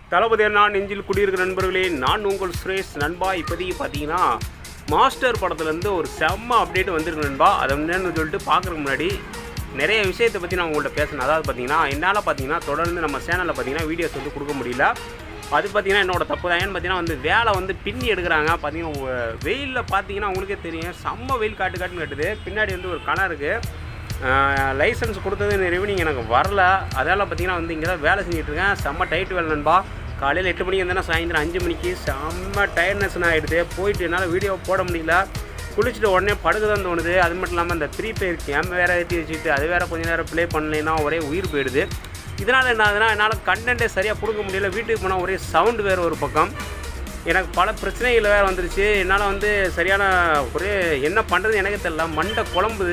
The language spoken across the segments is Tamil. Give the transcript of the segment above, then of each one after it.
தளபதி அண்ணா நெஞ்சில் குடியிருக்கிற நண்பர்களே நான் உங்கள் சுரேஷ் நண்பா இப்போதைக்கு பார்த்தீங்கன்னா மாஸ்டர் படத்துலேருந்து ஒரு செம்ம அப்டேட் வந்திருக்கு நண்பா அதை என்னன்னு சொல்லிட்டு பார்க்குறதுக்கு முன்னாடி நிறைய விஷயத்தை பற்றி நான் உங்கள்கிட்ட பேசணும் அதாவது பார்த்தீங்கன்னா என்னால் பார்த்தீங்கன்னா தொடர்ந்து நம்ம சேனலில் பார்த்தீங்கன்னா வீடியோஸ் வந்து கொடுக்க முடியல அது பார்த்தீங்கன்னா என்னோட தப்பு தான் ஏன்னு பார்த்தீங்கன்னா வந்து வேலை வந்து பின்னி எடுக்கிறாங்க பார்த்தீங்கன்னா வெயிலில் பார்த்தீங்கன்னா உங்களுக்கே தெரியும் செம்ம வெயில் காட்டு காட்டுன்னு கட்டுது பின்னாடி வந்து ஒரு கணம் இருக்குது லைசன்ஸ் கொடுத்தது ரெவனிங் எனக்கு வரல அதனால் பார்த்தீங்கன்னா வந்து இங்கே தான் வேலை செஞ்சுட்டு இருக்கேன் செம்ம டைட் வேலை நண்பா காலையில் எட்டு மணிக்கு வந்தேன்னா சாயந்தரம் அஞ்சு மணிக்கு செம்ம டயர்ட்னஸ் ஆகிடுது போயிட்டு என்னால் வீடியோ போட முடியல குளிச்சுட்டு உடனே படுக்க தான் தோணுது அது மட்டும் இல்லாமல் இந்த ப்ரீ ஃபயர் கேம் வேறு ஏற்றி வச்சுட்டு அது வேறு கொஞ்ச நேரம் ப்ளே பண்ணலைன்னா ஒரே உயிர் போயிடுது இதனால் என்ன ஆகுதுன்னா என்னால் கண்டென்ட்டே சரியாக கொடுக்க முடியல வீட்டுக்கு போனால் ஒரே சவுண்டு வேறு ஒரு பக்கம் எனக்கு பல பிரச்சனைகள் வேறு வந்துருச்சு என்னால் வந்து சரியான ஒரே என்ன பண்ணுறது எனக்கு தெரியல மண்டை குழம்புது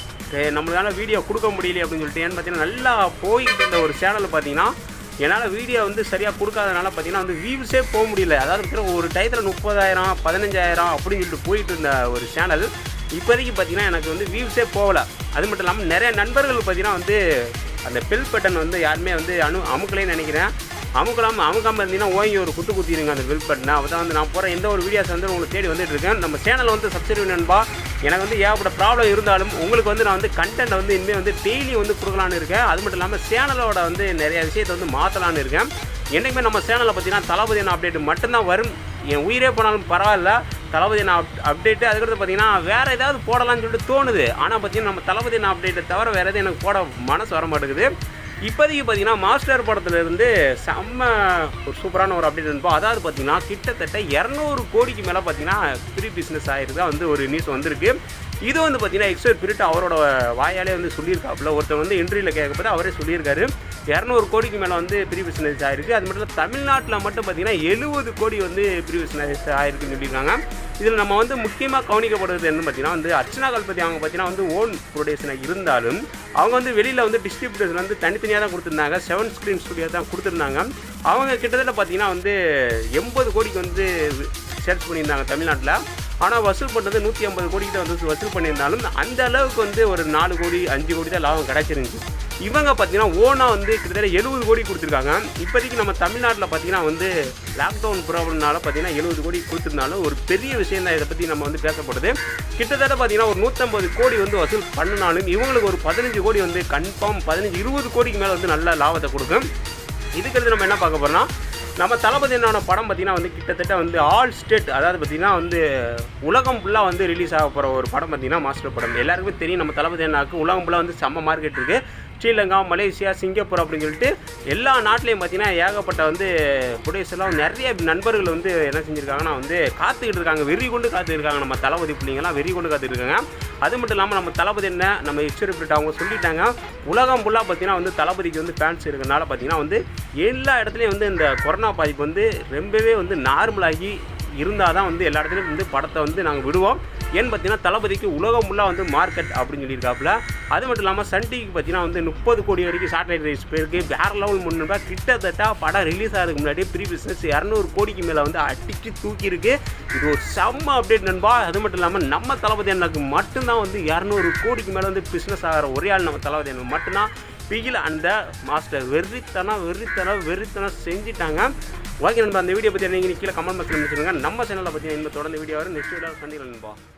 ஏ, நம்மளால வீடியோ கொடுக்க முடியல அப்படின்னு சொல்லிட்டு ஏன்னு பார்த்தீங்கன்னா நல்லா போய்கிட்டு இருந்த ஒரு சேனல் பார்த்தீங்கன்னா என்னால் வீடியோ வந்து சரியாக கொடுக்காதனால பார்த்தீங்கன்னா வந்து வியூஸே போக முடியல அதாவது பார்த்தீங்கன்னா ஒரு டயத்தில் முப்பதாயிரம் பதினஞ்சாயிரம் அப்படின்னு சொல்லிட்டு போயிட்டு இருந்த ஒரு சேனல் இப்போதைக்கு பார்த்தீங்கன்னா எனக்கு வந்து வியூஸே போகல அது மட்டும் இல்லாமல் நிறைய நண்பர்கள் பார்த்தீங்கன்னா வந்து அந்த பெல் பட்டன் வந்து யாருமே வந்து அனு அமுக்கலைன்னு நினைக்கிறேன் அமுக்கலாமல் அமுக்காமல் இருந்தீங்கன்னா ஓங்கி ஒரு குத்து குத்திடுங்க அந்த பெல் பட்டனை அப்போ தான் வந்து நான் போகிற எந்த ஒரு வீடியோஸ் வந்து உங்களுக்கு தேடி வந்துட்டு இருக்கேன் நம்ம சேனல் வந்து சப்ஸ்கிரைப் நண்பா எனக்கு வந்து ஏகப்பட்ட ப்ராப்ளம் இருந்தாலும் உங்களுக்கு வந்து நான் வந்து கண்டென்ட் வந்து இனிமேல் வந்து டெய்லி வந்து கொடுக்கலான்னு இருக்கேன் அது மட்டும் இல்லாமல் சேனலோட வந்து நிறைய விஷயத்தை வந்து மாற்றலான்னு இருக்கேன் என்றைக்குமே நம்ம சேனலில் பார்த்தீங்கன்னா தளபதி அப்டேட் மட்டும்தான் வரும் என் உயிரே போனாலும் பரவாயில்ல தளபதி அப் அப்டேட்டு அதுக்கடுத்து பார்த்தீங்கன்னா வேறு ஏதாவது போடலாம்னு சொல்லிட்டு தோணுது ஆனால் பார்த்தீங்கன்னா நம்ம தளபதி அப்டேட்டை தவிர வேறு எதுவும் எனக்கு போட மனசு வர மாட்டேங்குது இப்போதைக்கு பார்த்தீங்கன்னா மாஸ்டர் படத்துலேருந்து செம்ம ஒரு சூப்பரான ஒரு அப்டேட் இருப்போம் அதாவது பார்த்தீங்கன்னா கிட்டத்தட்ட இரநூறு கோடிக்கு மேலே பார்த்தீங்கன்னா ப்ரீ பிஸ்னஸ் ஆகிருக்கா வந்து ஒரு நியூஸ் வந்திருக்கு இது வந்து பார்த்தீங்கன்னா எக்ஸ்பர்ட் பிரிட் அவரோட வாயாலே வந்து சொல்லியிருக்காப்புல ஒருத்தர் வந்து இன்டர்வியூவில் கேட்கும்போது அவரே சொல்லியிருக்காரு இரநூறு கோடிக்கு மேலே வந்து ப்ரீ பிஸ்னஸ் ஆயிருக்கு அது மட்டும் இல்லை தமிழ்நாட்டில் மட்டும் பார்த்தீங்கன்னா எழுபது கோடி வந்து ப்ரீ பிஸ்னஸ் ஆயிருக்குன்னு சொல்லியிருக்காங்க இதில் நம்ம வந்து முக்கியமாக கவனிக்கப்படுறது என்ன பார்த்தீங்கன்னா வந்து அர்ச்சனா கல்பதி அவங்க பார்த்தீங்கன்னா வந்து ஓன் ப்ரொடக்ஷனாக இருந்தாலும் அவங்க வந்து வெளியில் வந்து டிஸ்ட்ரிபியூட்டர்ஸ் வந்து தனித்தனியாக தான் கொடுத்துருந்தாங்க செவன் ஸ்க்ரீன் ஸ்டுடியோ தான் கொடுத்துருந்தாங்க அவங்க கிட்டத்தட்ட பார்த்தீங்கன்னா வந்து எண்பது கோடிக்கு வந்து சர்ச் பண்ணியிருந்தாங்க தமிழ்நாட்டில் ஆனால் வசூல் பண்ணது நூற்றி ஐம்பது கோடி கிட்ட வந்து வசூல் பண்ணியிருந்தாலும் அந்த அளவுக்கு வந்து ஒரு நாலு கோடி அஞ்சு கோடி தான் லாபம் கிடச்சிருந்துச்சு இவங்க பார்த்தீங்கன்னா ஓனாக வந்து கிட்டத்தட்ட எழுபது கோடி கொடுத்துருக்காங்க இப்போதைக்கு நம்ம தமிழ்நாட்டில் பார்த்தீங்கன்னா வந்து லாக்டவுன் ப்ராப்ளம்னால பார்த்தீங்கன்னா எழுபது கோடி கொடுத்துருந்தாலும் ஒரு பெரிய விஷயம் தான் இதை பற்றி நம்ம வந்து பேசப்படுது கிட்டத்தட்ட பார்த்தீங்கன்னா ஒரு நூற்றம்பது கோடி வந்து வசூல் பண்ணினாலும் இவங்களுக்கு ஒரு பதினஞ்சு கோடி வந்து கன்ஃபார்ம் பதினஞ்சு இருபது கோடிக்கு மேலே வந்து நல்ல லாபத்தை கொடுக்கும் இதுக்கு நம்ம என்ன பார்க்க போறோம்னா நம்ம தளபதி என்னோட படம் பார்த்தீங்கன்னா வந்து கிட்டத்தட்ட வந்து ஆல் ஸ்டேட் அதாவது பார்த்தீங்கன்னா வந்து உலகம் ஃபுல்லாக வந்து ரிலீஸ் ஆக போகிற ஒரு படம் பார்த்தீங்கன்னா மாஸ்டர் படம் எல்லாருக்குமே தெரியும் நம்ம தளபதி அண்ணாக்கு உலகம் ஃபுல்லாக வந்து செம்ம மார்க்கெட் இருக்குது ஸ்ரீலங்கா மலேசியா சிங்கப்பூர் அப்படின்னு சொல்லிட்டு எல்லா நாட்டிலையும் பார்த்தீங்கன்னா ஏகப்பட்ட வந்து ப்ரொடியூசர்லாம் நிறைய நண்பர்கள் வந்து என்ன செஞ்சுருக்காங்கன்னா வந்து காத்துக்கிட்டு இருக்காங்க வெறி கொண்டு காத்துக்கிட்டு இருக்காங்க நம்ம தளபதி பிள்ளைங்கலாம் வெறி கொண்டு காத்துக்கிட்டு இருக்காங்க அது மட்டும் இல்லாமல் நம்ம தளபதி என்ன நம்ம எக்ஸ்பிரிட் அவங்க சொல்லிட்டாங்க உலகம் ஃபுல்லாக பார்த்தீங்கன்னா வந்து தளபதிக்கு வந்து ஃபேன்ஸ் இருக்கனால பார்த்தீங்கன்னா வந்து எல்லா இடத்துலையும் வந்து இந்த கொரோனா பாதிப்பு வந்து ரொம்பவே வந்து நார்மலாகி இருந்தால் தான் வந்து எல்லா இடத்துலையும் வந்து படத்தை வந்து நாங்கள் விடுவோம் ஏன்னு பார்த்தீங்கன்னா தளபதிக்கு உலகம் ஃபுல்லாக வந்து மார்க்கெட் அப்படின்னு சொல்லியிருக்காப்புல அது மட்டும் இல்லாமல் சன் டிவிக்கு பார்த்தீங்கன்னா வந்து முப்பது கோடி வரைக்கும் சேட்டலைட் ரைஸ் போயிருக்கு வேற லெவல் முன்னூறுபா கிட்டத்தட்ட படம் ரிலீஸ் ஆகிறதுக்கு முன்னாடி ப்ரீ பிஸ்னஸ் இரநூறு கோடிக்கு மேலே வந்து அடிச்சு தூக்கியிருக்கு இது ஒரு செம்ம அப்டேட் நண்பா அது மட்டும் இல்லாமல் நம்ம தளபதி அண்ணனுக்கு மட்டும்தான் வந்து இரநூறு கோடிக்கு மேலே வந்து பிஸ்னஸ் ஆகிற ஒரே ஆள் நம்ம தளபதி அண்ணன் மட்டும்தான் பிகில் அந்த மாஸ்டர் வெறித்தனம் வெறித்தனம் வெறித்தனம் செஞ்சிட்டாங்க ஓகே நண்பா அந்த வீடியோ பற்றி நீங்கள் கீழே கமெண்ட் பாக்ஸில் முடிச்சுருங்க நம்ம சேனலில் பற்றி இன்னும் தொடர்ந்து வீடியோ வரும் நெக்ஸ்ட் வீடியோ சந்திக்கலாம் நண்பா